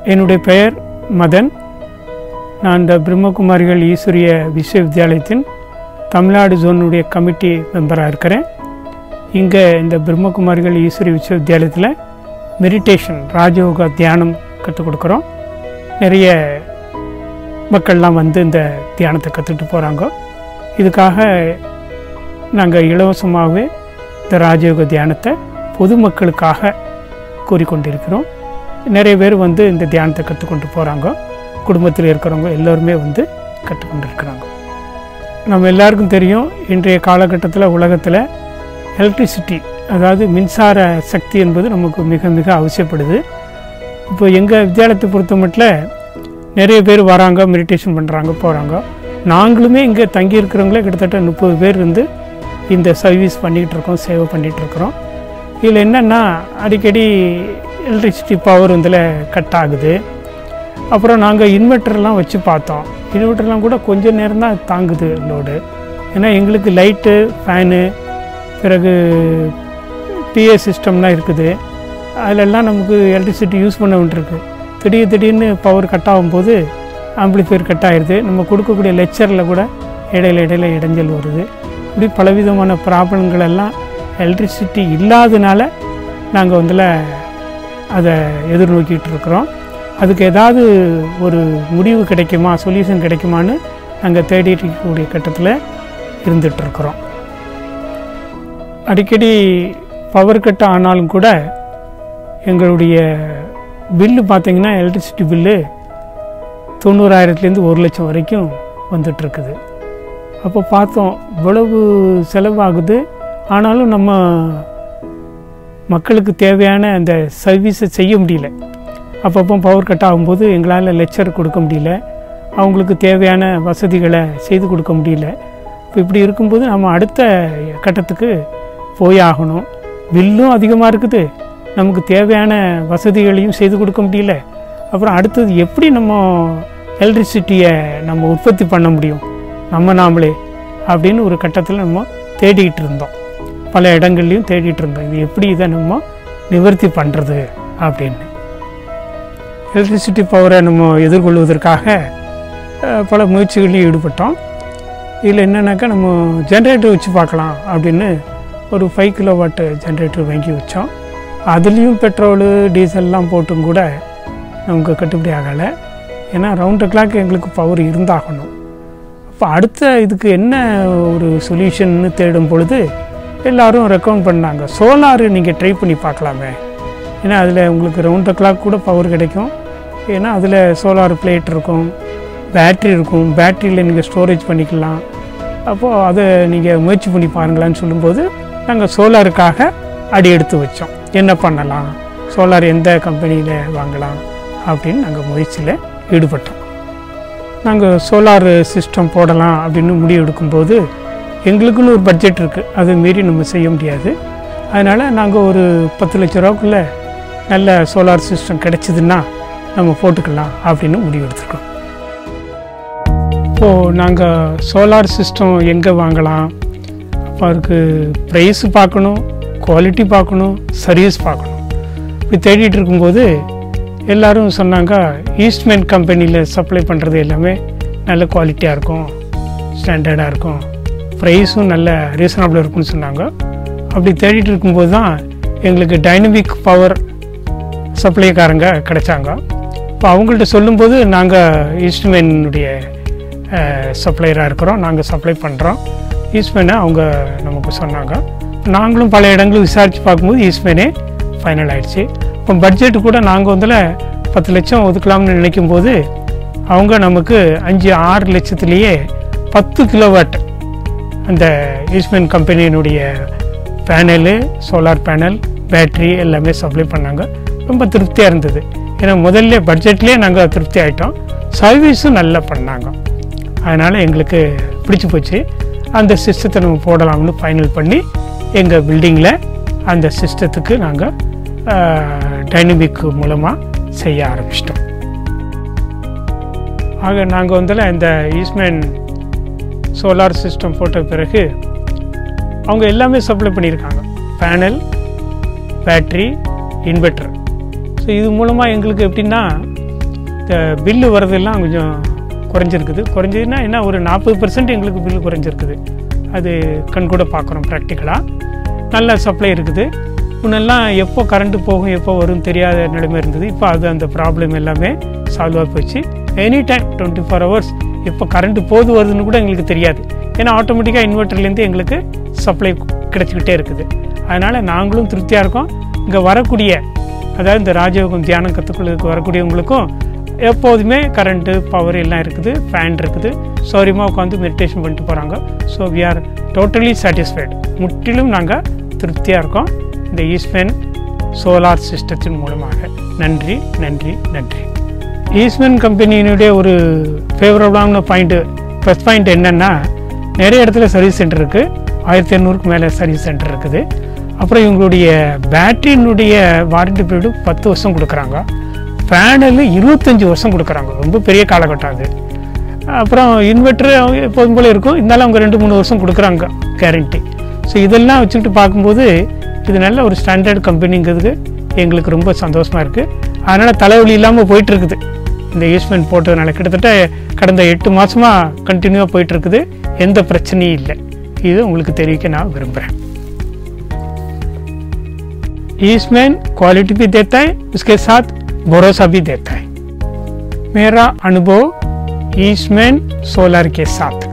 என்னுடைய பெயர் மதன் நான் இந்த பிரம்மகுமாரிகள் ஈஸ்வரிய விஸ்வவித்யாலயத்தின் தமிழ்நாடு ஜோனுடைய கமிட்டி மெம்பராக இருக்கிறேன் இங்கே இந்த பிரம்மகுமாரிகள் ஈஸ்வரி விஸ்வவித்யாலயத்தில் மெடிடேஷன் ராஜயோகா தியானம் கற்றுக் கொடுக்குறோம் நிறைய மக்கள்லாம் வந்து இந்த தியானத்தை கற்றுக்கிட்டு போகிறாங்க இதுக்காக நாங்கள் இலவசமாகவே இந்த ராஜயோக தியானத்தை பொதுமக்களுக்காக கூறிக்கொண்டிருக்கிறோம் நிறைய பேர் வந்து இந்த தியானத்தை கற்றுக்கொண்டு போகிறாங்க குடும்பத்தில் இருக்கிறவங்க எல்லோருமே வந்து கற்றுக்கொண்டு இருக்கிறாங்க நம்ம எல்லாருக்கும் தெரியும் இன்றைய காலகட்டத்தில் உலகத்தில் எலக்ட்ரிசிட்டி அதாவது மின்சார சக்தி என்பது நமக்கு மிக மிக அவசியப்படுது இப்போ எங்கள் வித்தியாலயத்தை பொறுத்த மட்டும் நிறைய பேர் வராங்க மெடிடேஷன் பண்ணுறாங்க போகிறாங்க நாங்களுமே இங்கே தங்கி இருக்கிறவங்களே கிட்டத்தட்ட முப்பது பேர் இருந்து இந்த சர்வீஸ் பண்ணிகிட்டு இருக்கோம் சேவை பண்ணிகிட்டு இருக்கிறோம் இதில் என்னென்னா அடிக்கடி எலக்ட்ரிசிட்டி பவர் இதில் கட் ஆகுது அப்புறம் நாங்கள் இன்வெர்ட்டர்லாம் வச்சு பார்த்தோம் இன்வெர்ட்டர்லாம் கூட கொஞ்ச நேரம் தான் தாங்குது லோடு ஏன்னா எங்களுக்கு லைட்டு ஃபேனு பிறகு பிஏ சிஸ்டம்லாம் இருக்குது அதிலெல்லாம் நமக்கு எலக்ட்ரிசிட்டி யூஸ் பண்ண வேண்டியிருக்கு திடீர் திடீர்னு பவர் கட் ஆகும்போது ஆம்பிளிஃபையர் கட் ஆயிடுது நம்ம கொடுக்கக்கூடிய லெக்சரில் கூட இடையில இடையில இடைஞ்சல் வருது இப்படி பலவிதமான ப்ராப்ளங்கள் எல்லாம் எலக்ட்ரிசிட்டி இல்லாதனால நாங்கள் வந்துல அதை எதிர்நோக்கிட்டு இருக்கிறோம் அதுக்கு ஏதாவது ஒரு முடிவு கிடைக்குமா சொல்யூஷன் கிடைக்குமான்னு நாங்கள் தேடிட்டு இருக்கக்கூடிய கட்டத்தில் இருந்துகிட்ருக்குறோம் அடிக்கடி பவர் கட் ஆனாலும் கூட எங்களுடைய பில்லு பார்த்திங்கன்னா எலக்ட்ரிசிட்டி பில்லு தொண்ணூறாயிரத்துலேருந்து ஒரு லட்சம் வரைக்கும் வந்துட்டுருக்குது அப்போ பார்த்தோம் இவ்வளவு செலவாகுது ஆனாலும் நம்ம மக்களுக்கு தேவையான அந்த சர்வீஸை செய்ய முடியல அப்பப்போ பவர் கட் ஆகும்போது எங்களால் லெக்சர் கொடுக்க முடியல அவங்களுக்கு தேவையான வசதிகளை செய்து கொடுக்க முடியல இப்போ இப்படி இருக்கும்போது நம்ம அடுத்த கட்டத்துக்கு போய் ஆகணும் பில்லும் அதிகமாக இருக்குது நமக்கு தேவையான வசதிகளையும் செய்து கொடுக்க முடியல அப்புறம் அடுத்தது எப்படி நம்ம எலக்ட்ரிசிட்டியை நம்ம உற்பத்தி பண்ண முடியும் நம்ம நாமளே அப்படின்னு ஒரு கட்டத்தில் நம்ம தேடிக்கிட்டு இருந்தோம் பல இடங்கள்லையும் தேடிட்டு இருந்தோம் இது எப்படி இதை நம்ம நிவர்த்தி பண்ணுறது அப்படின்னு எலக்ட்ரிசிட்டி பவரை நம்ம எதிர்கொள்வதற்காக அஹ், பல முயற்சிகளையும் ஈடுபட்டோம் இதில் என்னென்னாக்கா நம்ம ஜென்ரேட்டர் வச்சு பார்க்கலாம் அப்படின்னு ஒரு ஃபைவ் கிலோ வாட்டு ஜென்ரேட்டர் வாங்கி வச்சோம் அதுலேயும் பெட்ரோலு டீசல்லாம் போட்டும் கூட நமக்கு கட்டுப்படி ஆகலை ஏன்னா ரவுண்ட் கிளாக் எங்களுக்கு பவர் இருந்தாகணும் அப்போ அடுத்த இதுக்கு என்ன ஒரு சொல்யூஷன்னு தேடும் பொழுது எல்லாரும் ரெக்கமெண்ட் பண்ணாங்க சோலார் நீங்கள் ட்ரை பண்ணி பார்க்கலாமே ஏன்னா அதில் உங்களுக்கு ரவுண்ட் த கிளாக் கூட பவர் கிடைக்கும் ஏன்னா அதில் சோலார் பிளேட் இருக்கும் பேட்ரி இருக்கும் பேட்டரியில் நீங்கள் ஸ்டோரேஜ் பண்ணிக்கலாம் அப்போது அதை நீங்கள் முயற்சி பண்ணி பாருங்களான்னு சொல்லும்போது நாங்கள் சோலாருக்காக அடி எடுத்து வச்சோம் என்ன பண்ணலாம் சோலார் எந்த கம்பெனியில் வாங்கலாம் அப்படின்னு நாங்கள் முயற்சியில் ஈடுபட்டோம் நாங்கள் சோலார் சிஸ்டம் போடலாம் அப்படின்னு முடிவு எடுக்கும்போது எங்களுக்குன்னு ஒரு பட்ஜெட் இருக்குது அதை மீறி நம்ம செய்ய முடியாது அதனால் நாங்கள் ஒரு பத்து லட்ச ரூபாக்குள்ளே நல்ல சோலார் சிஸ்டம் கிடைச்சிதுன்னா நம்ம போட்டுக்கலாம் அப்படின்னு முடிவு எடுத்துருக்கோம் இப்போது நாங்கள் சோலார் சிஸ்டம் எங்கே வாங்கலாம் அப்போ அதுக்கு ப்ரைஸ் பார்க்கணும் குவாலிட்டி பார்க்கணும் சர்வீஸ் பார்க்கணும் இப்படி தேடிட்டு இருக்கும்போது எல்லாரும் சொன்னாங்க ஈஸ்ட்மென் கம்பெனியில் சப்ளை பண்ணுறது எல்லாமே நல்ல குவாலிட்டியாக இருக்கும் ஸ்டாண்டர்டாக இருக்கும் ப்ரைஸும் நல்ல ரீசனபிளாக இருக்கும்னு சொன்னாங்க அப்படி தேடிட்டு இருக்கும்போது தான் எங்களுக்கு டைனமிக் பவர் சப்ளைக்காரங்க கிடைச்சாங்க இப்போ அவங்கள்ட்ட சொல்லும்போது நாங்கள் ஈஸ்ட்மேனுடைய சப்ளையராக இருக்கிறோம் நாங்கள் சப்ளை பண்ணுறோம் ஈஸ்ட்மேனை அவங்க நமக்கு சொன்னாங்க நாங்களும் பல இடங்களும் விசாரித்து பார்க்கும்போது ஈஸ்ட்மேனே ஃபைனல் ஆயிடுச்சு இப்போ பட்ஜெட் கூட நாங்கள் வந்துல பத்து லட்சம் ஒதுக்கலாம்னு நினைக்கும் போது அவங்க நமக்கு அஞ்சு ஆறு லட்சத்துலேயே பத்து கிலோவாட் அந்த ஈஸ்ட்மேன் கம்பெனியினுடைய பேனலு சோலார் பேனல் பேட்ரி எல்லாமே சப்ளை பண்ணாங்க ரொம்ப திருப்தியாக இருந்தது ஏன்னா முதல்ல பட்ஜெட்லேயே நாங்கள் திருப்தி ஆகிட்டோம் சர்வீஸும் நல்லா பண்ணாங்க அதனால் எங்களுக்கு பிடிச்சி போச்சு அந்த சிஸ்டத்தை நம்ம போடலாம்னு ஃபைனல் பண்ணி எங்கள் பில்டிங்கில் அந்த சிஸ்டத்துக்கு நாங்கள் டைனமிக் மூலமாக செய்ய ஆரம்பிச்சிட்டோம் ஆக நாங்கள் வந்துல இந்த ஈஸ்மேன் சோலார் சிஸ்டம் போட்ட பிறகு அவங்க எல்லாமே சப்ளை பண்ணியிருக்காங்க பேனல் பேட்ரி இன்வெர்ட்டர் ஸோ இது மூலமாக எங்களுக்கு எப்படின்னா இந்த பில்லு வரதெல்லாம் கொஞ்சம் குறைஞ்சிருக்குது குறைஞ்சதுன்னா என்ன ஒரு நாற்பது பர்சன்ட் எங்களுக்கு பில்லு குறைஞ்சிருக்குது அது கண் கூட பார்க்குறோம் ப்ராக்டிக்கலாக நல்ல சப்ளை இருக்குது முன்னெல்லாம் எப்போ கரண்ட்டு போகும் எப்போ வரும் தெரியாத நிலைமை இருந்தது இப்போ அது அந்த ப்ராப்ளம் எல்லாமே சால்வ் ஆகி போச்சு any time twenty four hours எப்போ கரண்ட்டு போது வருதுன்னு கூட எங்களுக்கு தெரியாது ஏன்னா ஆட்டோமேட்டிக்காக இன்வெர்ட்டர்லேருந்து எங்களுக்கு சப்ளை கிடச்சிக்கிட்டே இருக்குது அதனால் நாங்களும் திருப்தியாக இருக்கோம் இங்கே வரக்கூடிய அதாவது இந்த ராஜயோகம் தியானம் கற்றுக்கிறதுக்கு வரக்கூடியவங்களுக்கும் எப்போதுமே கரண்ட்டு பவர் எல்லாம் இருக்குது ஃபேன் இருக்குது சௌரியமாக உட்காந்து மெடிடேஷன் பண்ணிட்டு போகிறாங்க so we are totally satisfied முற்றிலும் நாங்கள் திருப்தியாக இருக்கோம் இந்த ஈஸ்மென் சோலார் சிஸ்டத்தின் மூலமாக நன்றி நன்றி நன்றி ஈஸ்மென் கம்பெனியினுடைய ஒரு ஃபேவரபுளான பாயிண்ட்டு ப்ளஸ் பாயிண்ட் என்னென்னா நிறைய இடத்துல சர்வீஸ் சென்டர் இருக்குது ஆயிரத்தி எண்ணூறுக்கு மேலே சர்வீஸ் சென்டர் இருக்குது அப்புறம் இவங்களுடைய பேட்டரியினுடைய வாரண்டி பீரியடு பத்து வருஷம் கொடுக்குறாங்க ஃபேனில் இருபத்தஞ்சி வருஷம் கொடுக்குறாங்க ரொம்ப பெரிய காலகட்டம் அது அப்புறம் இன்வெர்ட்ரு எப்போதும் போல இருக்கும் இருந்தாலும் அவங்க ரெண்டு மூணு வருஷம் கொடுக்குறாங்க கேரண்டி ஸோ இதெல்லாம் வச்சுக்கிட்டு பார்க்கும்போது இது நல்ல ஒரு ஸ்டாண்டர்ட் கம்பெனிங்கிறது எங்களுக்கு ரொம்ப சந்தோஷமாக இருக்குது அதனால் தலைவலி இல்லாமல் போயிட்டு இருக்குது இந்த யூஸ்மெண்ட் போட்டதுனால கிட்டத்தட்ட கடந்த எட்டு மாதமாக கண்டினியூவாக போயிட்டு இருக்குது எந்த பிரச்சனையும் இல்லை இது உங்களுக்கு தெரிவிக்க நான் விரும்புகிறேன் ईस्टमैन क्वालिटी भी देता है उसके साथ भरोसा भी देता है मेरा अनुभव ईस्टमैन सोलर के साथ